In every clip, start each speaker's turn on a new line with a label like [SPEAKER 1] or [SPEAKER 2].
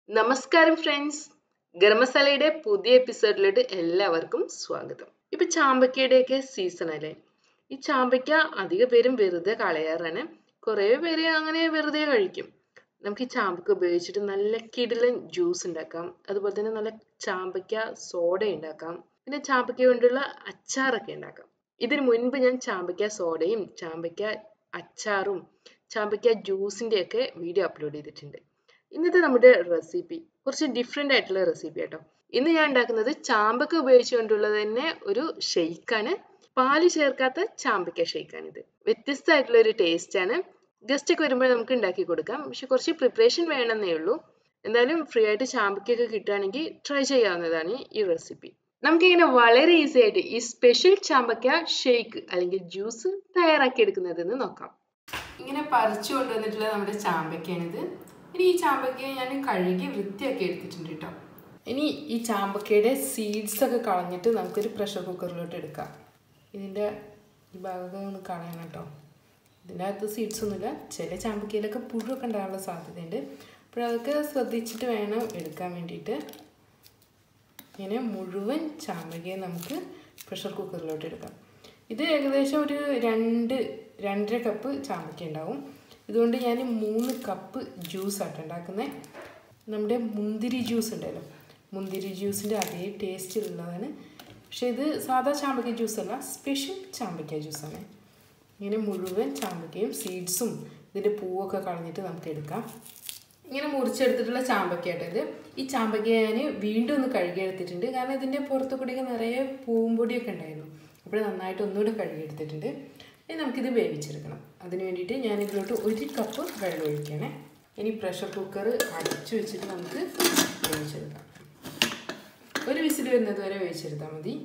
[SPEAKER 1] നമസ്കാരം ഫ്രണ്ട്സ് ഗരം മസാലയുടെ പുതിയ എപ്പിസോഡിലോട്ട് എല്ലാവർക്കും സ്വാഗതം ഇപ്പൊ ചാമ്പക്കയുടെയൊക്കെ സീസൺ അല്ലേ ഈ ചാമ്പയ്ക്ക അധിക പേരും വെറുതെ കളയാറാണ് കുറേ പേര് അങ്ങനെ വെറുതെ കഴിക്കും നമുക്ക് ഈ ചാമ്പക്ക ഉപയോഗിച്ചിട്ട് നല്ല കിടിലൻ ജ്യൂസ് ഉണ്ടാക്കാം അതുപോലെ തന്നെ നല്ല ചാമ്പയ്ക്ക സോഡ ഉണ്ടാക്കാം പിന്നെ ചാമ്പയ്ക്ക കൊണ്ടുള്ള അച്ചാറൊക്കെ ഉണ്ടാക്കാം ഇതിനു മുൻപ് ഞാൻ ചാമ്പയ്ക്ക സോഡയും ചാമ്പയ്ക്ക അച്ചാറും ചാമ്പയ്ക്ക ജ്യൂസിൻ്റെ ഒക്കെ വീഡിയോ അപ്ലോഡ് ചെയ്തിട്ടുണ്ട് ഇന്നത്തെ നമ്മുടെ റെസിപ്പി കുറച്ച് ഡിഫറെൻ്റ് ആയിട്ടുള്ള റെസിപ്പി കേട്ടോ ഇന്ന് ഞാൻ ഉണ്ടാക്കുന്നത് ചാമ്പക്ക ഉപയോഗിച്ചുകൊണ്ടുള്ളത് തന്നെ ഒരു ഷെയ്ക്കാണ് പാല് ചേർക്കാത്ത ചാമ്പക്ക ഷെയ്ക്കാണ് ഇത് വ്യത്യസ്തമായിട്ടുള്ള ഒരു ടേസ്റ്റ് ആണ് ഗസ്റ്റ് ഒക്കെ വരുമ്പോൾ നമുക്ക് ഉണ്ടാക്കി കൊടുക്കാം പക്ഷെ കുറച്ച് പ്രിപ്പറേഷൻ വേണമെന്നേ ഉള്ളൂ എന്തായാലും ഫ്രീ ആയിട്ട് ചാമ്പക്കൊക്കെ കിട്ടുകയാണെങ്കിൽ ട്രൈ ചെയ്യാവുന്നതാണ് ഈ റെസിപ്പി നമുക്കിങ്ങനെ വളരെ ഈസി ആയിട്ട് ഈ സ്പെഷ്യൽ ചാമ്പക്ക ഷെയ്ക്ക് അല്ലെങ്കിൽ ജ്യൂസ് തയ്യാറാക്കി എടുക്കുന്നതെന്ന് നോക്കാം ഇങ്ങനെ പറിച്ചു കൊണ്ടുവന്നിട്ടുള്ള നമ്മുടെ ചാമ്പക്കയാണിത് ഇനി ഈ ചാമ്പക്കയെ ഞാൻ കഴുകി വൃത്തിയാക്കി എടുത്തിട്ടുണ്ട് കേട്ടോ ഇനി ഈ ചാമ്പക്കയുടെ സീഡ്സ് ഒക്കെ കളഞ്ഞിട്ട് നമുക്കൊരു പ്രഷർ കുക്കറിലോട്ട് എടുക്കാം ഇതിൻ്റെ ഈ ഭാഗമൊക്കെ ഒന്ന് കളയണം കേട്ടോ ഇതിൻ്റെ അകത്ത് സീഡ്സ് ഒന്നുമില്ല ചില ചാമ്പക്കയിലൊക്കെ പുഴുവൊക്കെ ഉണ്ടാകാനുള്ള സാധ്യതയുണ്ട് അപ്പോൾ അതൊക്കെ ശ്രദ്ധിച്ചിട്ട് വേണം എടുക്കാൻ വേണ്ടിയിട്ട് ഇങ്ങനെ മുഴുവൻ ചാമ്പകയെ നമുക്ക് പ്രഷർ കുക്കറിലോട്ട് എടുക്കാം ഇത് ഏകദേശം ഒരു രണ്ട് രണ്ടര കപ്പ് ചാമ്പക്ക ഉണ്ടാവും ഇതുകൊണ്ട് ഞാൻ മൂന്ന് കപ്പ് ജ്യൂസ് ആട്ടോ ഉണ്ടാക്കുന്നത് നമ്മുടെ മുന്തിരി ജ്യൂസ് ഉണ്ടല്ലോ മുന്തിരി ജ്യൂസിൻ്റെ അതേ ടേസ്റ്റിലുള്ളതാണ് പക്ഷേ ഇത് സാധാ ചാമ്പക്ക ജ്യൂസ് അല്ല സ്പെഷ്യൽ ചാമ്പക്ക ജ്യൂസാണ് ഇങ്ങനെ മുഴുവൻ ചാമ്പക്കയും സീഡ്സും ഇതിൻ്റെ പൂവൊക്കെ കളഞ്ഞിട്ട് നമുക്ക് എടുക്കാം ഇങ്ങനെ മുറിച്ചെടുത്തിട്ടുള്ള ചാമ്പക്കയാട്ടോ ഇത് ഈ ചാമ്പക്ക ഞാൻ വീണ്ടും ഒന്ന് കഴുകിയെടുത്തിട്ടുണ്ട് കാരണം ഇതിൻ്റെ പുറത്തു കൂടിയൊക്കെ നിറയെ പൂമ്പൊടിയൊക്കെ ഉണ്ടായിരുന്നു അപ്പോൾ നന്നായിട്ട് ഒന്നുകൂടെ കഴുകിയെടുത്തിട്ടുണ്ട് ഇനി നമുക്കിത് വേവിച്ചെടുക്കണം അതിന് വേണ്ടിയിട്ട് ഞാൻ ഇതിലോട്ട് ഒരു കപ്പ് വെള്ളം ഒഴിക്കണേ ഇനി പ്രഷർ കുക്കർ അടച്ചു വെച്ചിട്ട് നമുക്ക് വേവിച്ചെടുക്കാം ഒരു വിസിൽ വരുന്നത് വരെ വേവിച്ചെടുത്താൽ മതി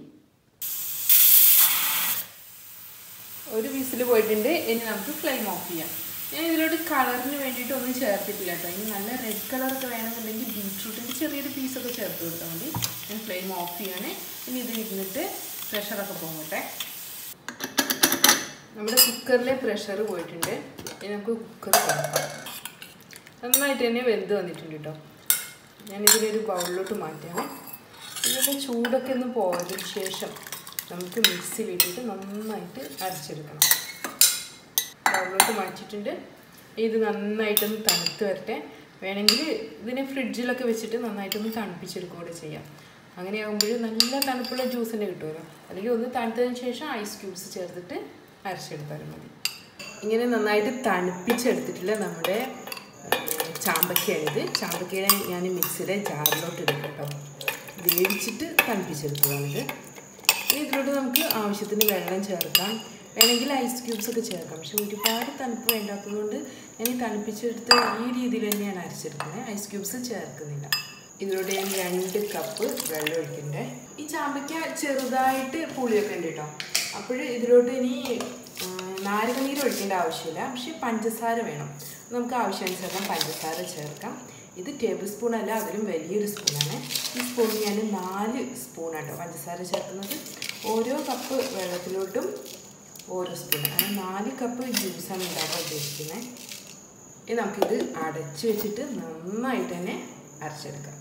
[SPEAKER 1] ഒരു വിസിൽ പോയിട്ടുണ്ട് ഇനി നമുക്ക് ഫ്ലെയിം ഓഫ് ചെയ്യാം ഞാൻ ഇതിലോട്ട് കളറിന് വേണ്ടിയിട്ട് ഒന്നും ചേർത്തിട്ടില്ല കേട്ടോ ഇനി നല്ല റെഡ് കളറൊക്കെ വേണമെന്നുണ്ടെങ്കിൽ ബീട്രൂട്ടിൻ്റെ ചെറിയൊരു പീസൊക്കെ ചേർത്ത് കൊടുത്താൽ മതി ഞാൻ ഫ്ലെയിം ഓഫ് ചെയ്യാണ് ഇനി ഇത് ഇരുന്നിട്ട് പ്രഷറൊക്കെ പോകട്ടെ നമ്മുടെ കുക്കറിലെ പ്രഷർ പോയിട്ടുണ്ട് ഇനി നമുക്ക് കുക്കർ തുറക്കാം നന്നായിട്ട് തന്നെ വെന്ത് വന്നിട്ടുണ്ട് കേട്ടോ ഞാനിതിലൊരു ബൗളിലോട്ട് മാറ്റാം ഇതിൻ്റെ ചൂടൊക്കെ ഒന്ന് പോയതിന് ശേഷം നമുക്ക് മിക്സിയിലിട്ടിട്ട് നന്നായിട്ട് അരച്ചെടുക്കണം ബൗളിലോട്ട് മാറ്റിയിട്ടുണ്ട് ഇത് നന്നായിട്ടൊന്ന് തണുത്ത് വരട്ടെ വേണമെങ്കിൽ ഇതിനെ ഫ്രിഡ്ജിലൊക്കെ വെച്ചിട്ട് നന്നായിട്ടൊന്ന് തണുപ്പിച്ചെടുക്കുകയൂടെ ചെയ്യാം അങ്ങനെയാകുമ്പോൾ നല്ല തണുപ്പുള്ള ജ്യൂസ് തന്നെ കിട്ടുമല്ലോ അല്ലെങ്കിൽ ഒന്ന് തണുത്തതിന് ശേഷം ഐസ് ക്യൂബ്സ് ചേർത്തിട്ട് അരച്ചെടുത്താലും മതി ഇങ്ങനെ നന്നായിട്ട് തണുപ്പിച്ചെടുത്തിട്ടുള്ള നമ്മുടെ ചാമ്പക്കയാണിത് ചാമ്പക്കയുടെ ഞാൻ മിക്സിയുടെ ജാറിലോട്ട് ഇടും കേട്ടോ വേവിച്ചിട്ട് തണുപ്പിച്ചെടുത്തതാണിത് ഇനി ഇതിലോട്ട് നമുക്ക് ആവശ്യത്തിന് വെള്ളം ചേർക്കാം വേണമെങ്കിൽ ഐസ് ക്യൂബ്സ് ഒക്കെ ചേർക്കാം പക്ഷെ ഒരുപാട് തണുപ്പ് വേണ്ടാത്തതുകൊണ്ട് ഞാൻ ഈ തണുപ്പിച്ചെടുത്ത് ഈ രീതിയിൽ തന്നെയാണ് അരച്ചെടുക്കുന്നത് ഐസ് ക്യൂബ്സ് ചേർക്കുന്നില്ല ഇതിലൂടെ ഞാൻ രണ്ട് കപ്പ് വെള്ളം ഒഴിക്കണ്ടേ ഈ ചാമ്പയ്ക്ക ചെറുതായിട്ട് പുളിയൊക്കെ ഉണ്ട് കേട്ടോ അപ്പോൾ ഇതിലോട്ട് ഇനി നാരകനീര് ഒഴിക്കേണ്ട ആവശ്യമില്ല പക്ഷേ പഞ്ചസാര വേണം നമുക്ക് ആവശ്യാനുസരണം പഞ്ചസാര ചേർക്കാം ഇത് ടേബിൾ സ്പൂൺ അല്ല അതിലും വലിയൊരു സ്പൂണാണ് ഈ സ്പൂൺ ഞാൻ നാല് സ്പൂണാട്ടോ പഞ്ചസാര ചേർക്കുന്നത് ഓരോ കപ്പ് വെള്ളത്തിലോട്ടും ഓരോ സ്പൂൺ അങ്ങനെ നാല് കപ്പ് ജ്യൂസാണ് ഉണ്ടാക്കാൻ ഉദ്ദേശിക്കുന്നത് ഇനി നമുക്കിത് അടച്ചു വെച്ചിട്ട് നന്നായിട്ട് തന്നെ അരച്ചെടുക്കാം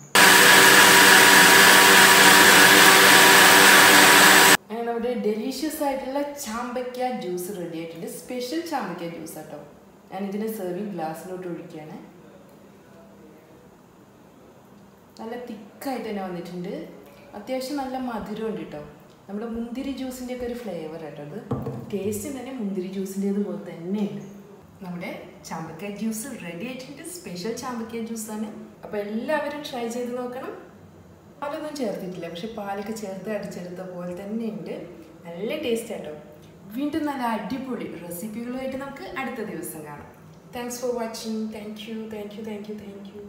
[SPEAKER 1] അങ്ങനെ നമ്മുടെ ഡെലീഷ്യസ് ആയിട്ടുള്ള ചാമ്പയ്ക്ക ജ്യൂസ് റെഡി ആയിട്ടുണ്ട് സ്പെഷ്യൽ ചാമ്പയ്ക്ക ജ്യൂസ് കേട്ടോ ഞാൻ ഇതിനെ സെർവിങ് ഗ്ലാസ്സിലോട്ട് ഒഴിക്കുകയാണ് നല്ല തിക്കായിട്ട് തന്നെ വന്നിട്ടുണ്ട് അത്യാവശ്യം നല്ല മധുരമുണ്ട് കേട്ടോ നമ്മുടെ മുന്തിരി ജ്യൂസിൻ്റെ ഒക്കെ ഒരു ഫ്ലേവർ കേട്ടോ അത് ടേസ്റ്റ് തന്നെ മുന്തിരി ജ്യൂസിൻ്റേത് പോലെ തന്നെയുണ്ട് നമ്മുടെ ചാമ്പക്ക ജ്യൂസ് റെഡി ആയിട്ടുണ്ട് സ്പെഷ്യൽ ചാമ്പക്ക ജ്യൂസാണ് അപ്പോൾ എല്ലാവരും ട്രൈ ചെയ്ത് നോക്കണം പാലൊന്നും ചേർത്തിട്ടില്ല പക്ഷെ പാലൊക്കെ ചേർത്ത് അടിച്ചെടുത്ത പോലെ തന്നെയുണ്ട് നല്ല ടേസ്റ്റ് ആട്ടോ വീണ്ടും നല്ല അടിപൊളി റെസിപ്പികളുമായിട്ട് നമുക്ക് അടുത്ത ദിവസം കാണാം thanks for watching thank you thank you thank you thank U